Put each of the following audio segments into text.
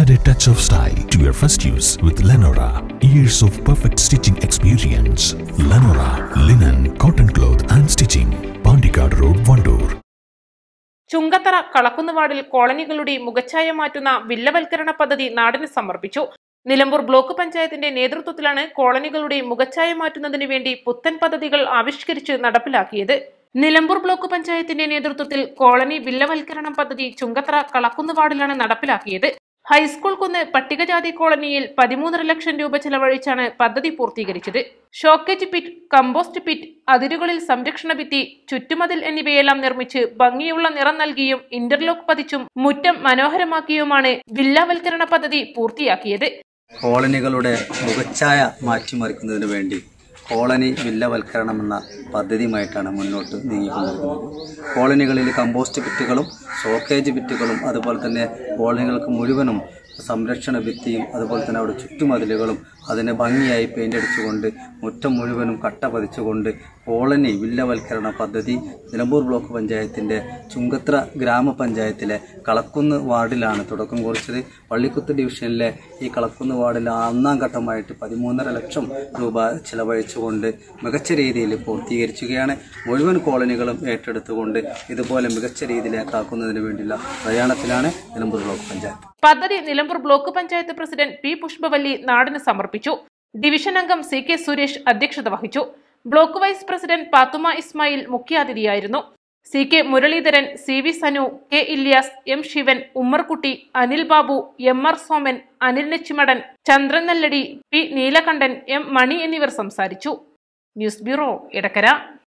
Add a touch of style to your first use with Lenora. Years of perfect stitching experience. Lenora, linen, cotton cloth and stitching. Pandikad Road, Vandoor. Chungathara കളക്കുന്നുവാടിൽ കോളനികളുടെ മുഖച്ഛായ മാറ്റുന്ന വില്ലവൽക്കരണ പദ്ധതി നാടിന് സമർപ്പിച്ചു Nilambur block പഞ്ചായത്തിന്റെ നേതൃത്വത്തിലാണ് കോളനികളുടെ മുഖച്ഛായ മാറ്റുന്നതിന് വേണ്ടി പുത്തൻ പദ്ധതികൾ ആവിഷ്കരിച്ച് നടപ്പിലാക്കിയത് നിലമ്പൂർ ബ്ലോക്ക് പഞ്ചായത്തിന്റെ നേതൃത്വത്തിൽ കോളനി വില്ലവൽക്കരണ പദ്ധതി ചുങ്കത്തറ കളക്കുന്നുവാടിലാണ് നടപ്പിലാക്കിയത് ഹൈസ്കൂൾ കുന്ന് പട്ടികജാതി കോളനിയിൽ പതിമൂന്നര ലക്ഷം രൂപ ചെലവഴിച്ചാണ് പദ്ധതി പൂർത്തീകരിച്ചത് ഷോക്കേജ് പിറ്റ് കമ്പോസ്റ്റ് പിറ്റ് അതിരുകളിൽ സംരക്ഷണ ഭിത്തി ചുറ്റുമതിൽ എന്നിവയെല്ലാം നിർമ്മിച്ച് ഭംഗിയുള്ള നിറം നൽകിയും ഇന്റർലോക്ക് പതിച്ചും മുറ്റം മനോഹരമാക്കിയുമാണ് വില്ലവൽക്കരണ പദ്ധതി പൂർത്തിയാക്കിയത് കോളനികളുടെ മുഖച്ഛായ മാറ്റിമറിക്കുന്നതിന് വേണ്ടി കോളനി വില്ലവൽക്കരണം എന്ന പദ്ധതിയുമായിട്ടാണ് മുന്നോട്ട് നീങ്ങിക്കൊണ്ടിരിക്കുന്നത് കോളനികളിൽ കമ്പോസ്റ്റ് ഭിത്തികളും ഷോക്കേജ് ഭിത്തികളും അതുപോലെ തന്നെ കോളനികൾക്ക് മുഴുവനും സംരക്ഷണ ഭിത്തിയും അതുപോലെ തന്നെ അവിടെ ചുറ്റുമതിലുകളും അതിനെ ഭംഗിയായി പെയിന്റ് അടിച്ചുകൊണ്ട് മുറ്റം മുഴുവനും കട്ട പതിച്ചുകൊണ്ട് കോളനി വില്ലവൽക്കരണ പദ്ധതി നിലമ്പൂർ ബ്ലോക്ക് പഞ്ചായത്തിന്റെ ചുങ്കത്ര ഗ്രാമപഞ്ചായത്തിലെ കളക്കുന്ന് വാർഡിലാണ് തുടക്കം കുറിച്ചത് പള്ളിക്കുത്ത് ഡിവിഷനിലെ ഈ കളക്കുന്ന് വാർഡിൽ ഒന്നാം ഘട്ടമായിട്ട് പതിമൂന്നര ലക്ഷം രൂപ ചിലവഴിച്ചുകൊണ്ട് മികച്ച രീതിയിൽ പൂർത്തീകരിക്കുകയാണ് മുഴുവൻ കോളനികളും ഏറ്റെടുത്തുകൊണ്ട് ഇതുപോലെ മികച്ച രീതിയിലേക്കാക്കുന്നതിന് വേണ്ടിയുള്ള പ്രയാണത്തിലാണ് നിലമ്പൂർ ബ്ലോക്ക് പഞ്ചായത്ത് പദ്ധതി Nilambur block panchayat president P Pushpavalli നാടിന് സമർപ്പിച്ചു ഡിവിഷൻ അംഗം സി കെ സുരേഷ് അധ്യക്ഷത വഹിച്ചു block vice president Pathuma Ismail മുഖ്യാതിഥിയായിരുന്നു C K Muraleedharan C V Sanu K Ilyas M Sivan Ummerkutty Anil Babu M R Soman Anil Nechimadan Chandran Nelladi P Neelakandan M Mani എന്നിവർ സംസാരിച്ചു ന്യൂസ് ബ്യൂറോ ഇടക്കര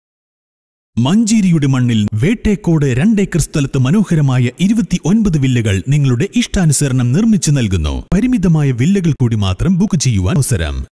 മഞ്ചേരിയുടെ മണ്ണിൽ വേട്ടേക്കോട് രണ്ടേക്കർ സ്ഥലത്ത് മനോഹരമായ ഇരുപത്തി ഒൻപത് വില്ലകൾ നിങ്ങളുടെ ഇഷ്ടാനുസരണം നിർമ്മിച്ചു നൽകുന്നു പരിമിതമായ വില്ലകൾ കൂടി മാത്രം ബുക്ക് ചെയ്യുവാൻ അവസരം